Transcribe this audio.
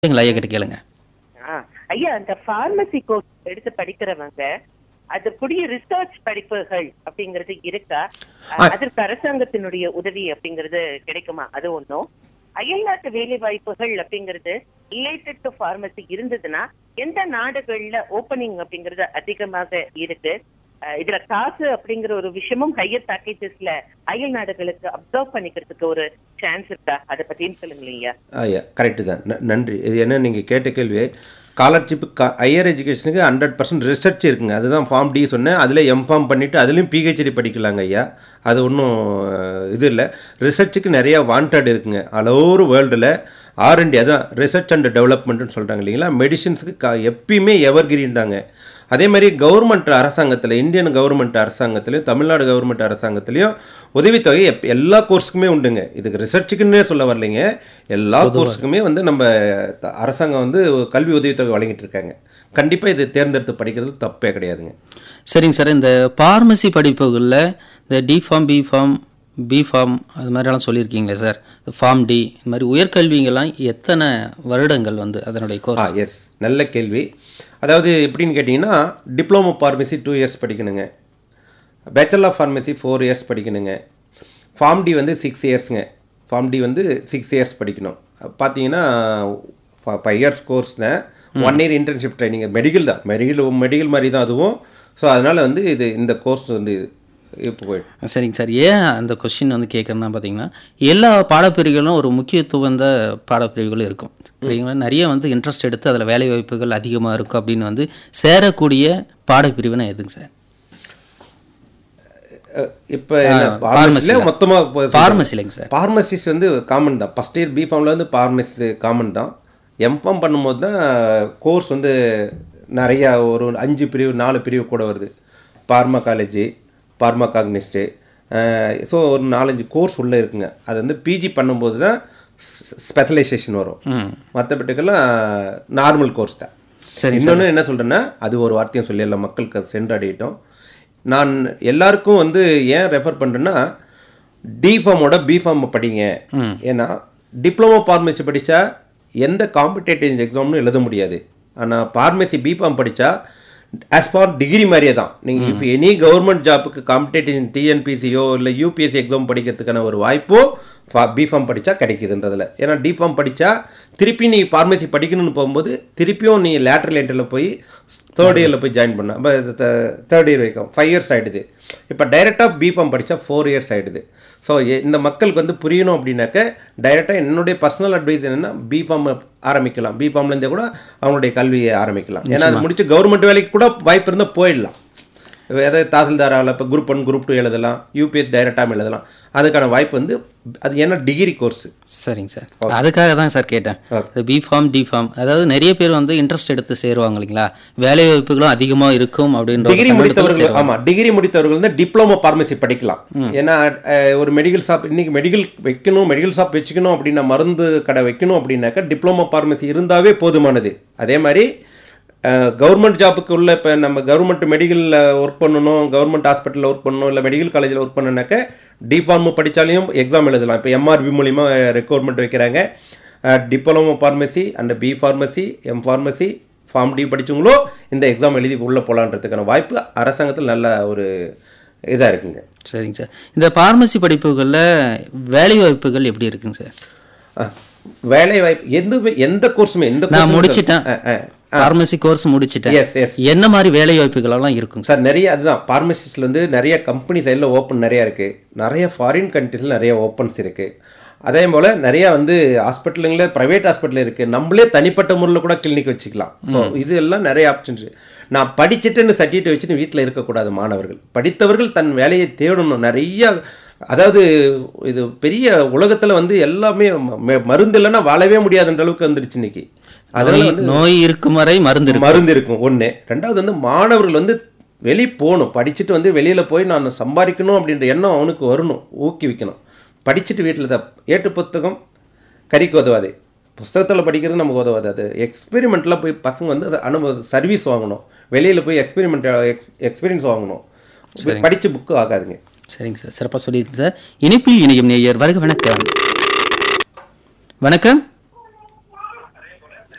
கேளுங்களா ஐயா கிட்ட கேளுங்க ஆ, ஐயா அந்த பார்மசி கோர்ஸ் எடுத்து படிக்கிறவங்க அதுக்குரிய ரிசர்ச் படிப்புகள் அப்படிங்கிறது இருக்கா அ, அதற்கு அரசாங்கத்தினுடைய உதவி அப்படிங்கிறது கிடைக்குமா அது ஒண்ணும் அயல்நாட்டு வேலை வாய்ப்புகள் அப்படிங்கிறது ரிலேட்டட் டு பார்மசி இருந்ததுன்னா எந்த நாடுகள்ல ஓப்பனிங் அப்படிங்கிறது அதிகமாக இருக்கு அ, இதுல காசு அப்படிங்கிற ஒரு விஷயமும் ஹையர் பேக்கேஜஸ்ல அயல் நாடுகளுக்கு அப்சர்வ் பண்ணிக்கிறதுக்கு ஒரு சான்ஸ் இருக்கா அதை பத்தியும் சொல்லுங்களேன் ஐயா ஐயா கரெக்டு தான் ந- நன்றி இது என்ன நீங்கள் கேட்ட கேள்வி ஸ்காலர்ஷிப் ஹையர் எஜுகேஷனுக்கு ஹண்ட்ரட் பர்சன்ட் ரிசர்ச் இருக்குங்க அதுதான் ஃபார்ம் டி சொன்னேன் அதில் எம்ஃபார்ம் பண்ணிவிட்டு அதுலேயும் பிஹெச்டி படிக்கலாங்க ஐயா அது ஒன்றும் இது இல்லை ரிசர்ச்சுக்கு நிறையா வாண்டட் இருக்குங்க ஆல் ஓவர் வேர்ல்டில் ஆர்என்டி அதான் ரிசர்ச் அண்ட் டெவலப்மெண்ட்னு சொல்கிறாங்க இல்லைங்களா மெடிசின்ஸுக்கு க எப்பயுமே எவர்கிரீன் தாங்க அதே மாதிரி கவர்மெண்ட் அரசாங்கத்தில் இந்தியன் கவர்மெண்ட் அரசாங்கத்திலையும் தமிழ்நாடு கவர்மெண்ட் அரசாங்கத்திலையும் உதவித்தொகை எப் எல்லா கோர்ஸுக்குமே உண்டுங்க இதுக்கு ரிசர்ச்சுக்குன்னே சொல்ல வரலைங்க எல்லா கோர்ஸுக்குமே வந்து நம்ம த- அரசாங்கம் வந்து கல்வி உதவித்தொகை வழங்கிட்டு இருக்காங்க கண்டிப்பாக இது தேர்ந்தெடுத்து படிக்கிறது தப்பே கிடையாதுங்க சரிங்க சார் இந்த பார்மசி படிப்புகளில் இந்த D pharm B pharm B pharm அது மாதிரிலாம் சொல்லியிருக்கீங்களே சார் ஃபார்ம் டி இந்த மாதிரி உயர்கல்விங்கெல்லாம் எத்தனை வருடங்கள் வந்து அதனுடைய ஆ கோர்ஸ் எஸ் நல்ல கேள்வி அதாவது எப்படின்னு கேட்டிங்கன்னா டிப்ளமோ ஃபார்மசி டூ இயர்ஸ் படிக்கணுங்க bachelor of pharmacy four years படிக்கணுங்க ஃபார்ம் டி வந்து சிக்ஸ் இயர்ஸுங்க ஃபார்ம் டி வந்து சிக்ஸ் இயர்ஸ் படிக்கணும் பார்த்தீங்கன்னா ஃபைவ் இயர்ஸ் கோர்ஸ்னு one year internship training medical தான் மெடிக்கல் மெடிக்கல் மாதிரி தான் அதுவும் ஸோ அதனால் வந்து இது இந்த கோர்ஸ் வந்து இப்போ போயிட்டு சரிங்க சார் ஏன் அந்த கொஷின் வந்து கேட்குறேன்னா பார்த்தீங்கன்னா எல்லா பாடப்பிரிவுகளும் ஒரு முக்கியத்துவந்த பாடப்பிரிவுகள் இருக்கும் சரிங்களா நிறைய வந்து இன்ட்ரெஸ்ட் எடுத்து அதில் வேலை வாய்ப்புகள் அதிகமாக இருக்கும் அப்படின்னு வந்து சேரக்கூடிய பாடப்பிரிவுனா எதுங்க சார் இப்போ pharmacy ஃபார்மசியில் ல. மொத்தமாக ஃபார்மசிலைங்க சார் ஃபார்மசிஸ் வந்து காமன் தான் ஃபஸ்ட் இயர் பிஃபார்மில் வந்து ஃபார்மசி காமன் தான் எம்ஃபார்ம் பண்ணும்போது தான் கோர்ஸ் வந்து நிறையா ஒரு அஞ்சு பிரிவு நாலு பிரிவு கூட வருது பார்மா காலேஜு பார்மா காக்னிஸ்ட்டு ஸோ ஒரு நாலஞ்சு கோர்ஸ் உள்ளே இருக்குங்க அது வந்து பிஜி பண்ணும்போது தான் ஸ்பெஷலைசேஷன் வரும் ம் மற்றபட்டுக்கெல்லாம் நார்மல் கோர்ஸ் தான் சரி இன்னொன்று என்ன சொல்கிறேன்னா அது ஒரு வார்த்தையும் சொல்லிடலாம் மக்களுக்கு அது சென்றடையட்டும் நான் எல்லாருக்கும் வந்து ஏன் ரெஃபர் பண்ணுறேன்னா டிஃபார்மோட பிஃபார்ம் படிங்க ஏன்னா டிப்ளமோ ஃபார்மசி படித்தா எந்த காம்படேட்டிவ் எக்ஸாம்னு எழுத முடியாது ஆனால் ஃபார்மசி பிஃபார்ம் படித்தா ஆஸ் ஃபார் டிகிரி மாதிரியே தான் நீங்கள் இப்போ எனி கவர்மெண்ட் ஜாப்புக்கு காம்படேட்டிவ் டிஎன்பிசியோ இல்லை யூபிஎஸ்சி எக்ஸாம் படிக்கிறதுக்கான ஒரு வாய்ப்போ பிஃபார்ம் படித்தா கிடைக்குதுன்றதுல ஏன்னா டிஃபார்ம் படித்தா திருப்பி நீ ஃபார்மசி படிக்கணும்னு போகும்போது திருப்பியும் நீ லேட்டரல் என்ட்ரியில் போய் தேர்ட் இயரில் போய் ஜாயின் பண்ண அப்போ தேர்ட் இயர் வரைக்கும் ஃபைவ் இயர்ஸ் ஆகிடுது இப்போ டைரெக்டாக பிஃபார்ம் படித்தா ஃபோர் இயர்ஸ் ஆகிடுது ஸோ இந்த மக்களுக்கு வந்து புரியணும் அப்படின்னாக்க டைரெக்டாக என்னுடைய பர்சனல் அட்வைஸ் என்னென்னா பிஃபார்ம் ஆரம்பிக்கலாம் பிஃபார்ம்லேருந்தே கூட அவங்களுடைய கல்வியை ஆரம்பிக்கலாம் ஏன்னா அது முடிச்சு கவர்மெண்ட் வேலைக்கு கூட வாய்ப்பு இருந்தால் போயிடலாம் ஏதாவது தாசில்தாரால் இப்போ குரூப் ஒன் குரூப் டூ எழுதலாம் யூபிஎஸ் டைரெக்டாக எழுதலாம் அதுக்கான வாய்ப்பு வந்து அது என்ன டிகிரி கோர்ஸ் சரிங்க சார் அதுக்காக தான் சார் கேட்டேன் இந்த பி ஃபார்ம் டி ஃபார்ம் அதாவது நிறைய பேர் வந்து இன்ட்ரெஸ்ட் எடுத்து சேருவாங்க இல்லைங்களா வேலை வாய்ப்புகளும் அதிகமாக இருக்கும் அப்படின்ற ஒரு டிகிரி கண்ணோட்டத்துல முடித்தவர்கள் சேருவாங்க. ஆமா டிகிரி முடித்தவர்கள் வந்து டிப்ளமோ ஃபார்மசி படிக்கலாம் ஏன்னா அஹ், ஒரு மெடிக்கல் ஷாப் இன்னைக்கு மெடிக்கல் வைக்கணும் மெடிக்கல் ஷாப் வச்சுக்கணும் அப்படின்னா மருந்து கடை வைக்கணும் அப்படின்னாக்கா டிப்ளமோ ஃபார்மசி இருந்தாவே போதுமானது அதே மாதிரி கவர்மெண்ட் ஜாப்புக்கு உள்ள இப்போ நம்ம கவர்மெண்ட் மெடிக்கலில் ஒர்க் பண்ணணும் கவர்மெண்ட் ஹாஸ்பிட்டலில் ஒர்க் பண்ணணும் இல்லை மெடிக்கல் காலேஜில் ஒர்க் பண்ணனாக்க டிஃபார்ம் படித்தாலையும் எக்ஸாம் எழுதலாம் இப்போ எம்ஆர்பி மூலிமா ரெக்ரூட்மெண்ட் வைக்கிறாங்க diploma pharmacy and B pharmacy M pharmacy pharm D படிச்சவங்களோ இந்த எக்ஸாம் எழுதி உள்ளே போகலான்றதுக்கான வாய்ப்பு அரசாங்கத்தில் நல்ல ஒரு இதாக இருக்குங்க சரிங்க சார் இந்த பார்மசி படிப்புகளில் வேலை வாய்ப்புகள் எப்படி இருக்குங்க சார் அஹ், வேலை வாய்ப்பு எந்த எந்த கோர்ஸுமே எந்த நான் course- முடிச்சிட்டேன் அஹ், அஹ். பார்மசி கோர்ஸ் முடிச்சிட்டேன் எஸ் எஸ் என்ன மாதிரி வேலை வாய்ப்புகள் எல்லாம் இருக்குங்க சார் சார் நிறைய அதுதான் ஃபார்மசிஸ்டில் வந்து நிறைய கம்பெனி சைடில் ஓப்பன் நிறையா இருக்குது நிறைய ஃபாரின் கண்ட்ரீஸில் நிறைய ஓப்பன்ஸ் இருக்குது அதே போல் நிறையா வந்து ஹாஸ்பிட்டலுங்களே ப்ரைவேட் ஹாஸ்பிட்டல் இருக்குது நம்மளே தனிப்பட்ட முறையில் கூட கிளினிக் வச்சுக்கலாம் ஸோ இது எல்லாம் நிறைய ஆப்ஷன்ஸ் நான் படிச்சுட்டுன்னு சர்டிஃபிகேட் வச்சுட்டு வீட்டில் இருக்கக்கூடாது மாணவர்கள் படித்தவர்கள் தன் வேலையை தேடணும் நிறைய அதாவது இது பெரிய உலகத்தில் வந்து எல்லாமே ம- மருந்து இல்லைன்னா வாழவே முடியாதுன்ற அளவுக்கு வந்துடுச்சு இன்னைக்கு அதனால நோய் நோய் இருக்கும் வரை மருந்து இருக்கும் மருந்து இருக்கும் ஒன்று ரெண்டாவது வந்து மாணவர்கள் வந்து வெளியே போகணும் படிச்சுட்டு வந்து வெளியில் போய் நான் சம்பாதிக்கணும் அப்படின்ற எண்ணம் அவனுக்கு வரணும் ஊக்குவிக்கணும் படிச்சுட்டு வீட்டில் தான் ஏட்டு புத்தகம் கறிக்கு உதவாது புஸ்தகத்தில் படிக்கிறது நமக்கு உதவாது அது எக்ஸ்பெரிமெண்ட்டில் போய் பசங்க வந்து அது அனுபவம் சர்வீஸ் வாங்கணும் வெளியில் போய் எக்ஸ்பெரிமெண்ட் எக்ஸ்பீரியன்ஸ் வாங்கணும் படித்து புக்கு ஆகாதுங்க சரிங்க சார் சிறப்பாக சொல்லியிருக்கேன் சார் இனிப்பில் இணையும் நேயர் வருக வணக்கம் வணக்கம்